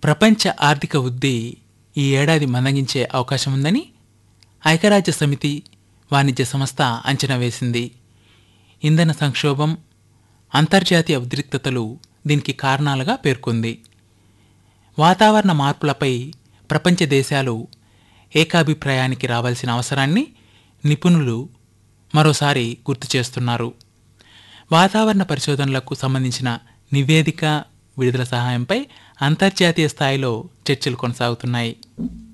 ప్రపంచ ఆర్థిక వృద్ధి ఈ ఏడాది మందగించే అవకాశం ఉందని ఐక్యరాజ్య సమితి వాణిజ్య సంస్థ అంచనా వేసింది ఇంధన సంక్షోభం అంతర్జాతీయ ఉద్రిక్తతలు దీనికి కారణాలుగా పేర్కొంది వాతావరణ మార్పులపై ప్రపంచ దేశాలు ఏకాభిప్రాయానికి రావాల్సిన అవసరాన్ని నిపుణులు మరోసారి గుర్తు చేస్తున్నారు వాతావరణ పరిశోధనలకు సంబంధించిన నివేదిక విడుదల సహాయంపై అంతర్జాతీయ స్థాయిలో చర్చలు కొనసాగుతున్నాయి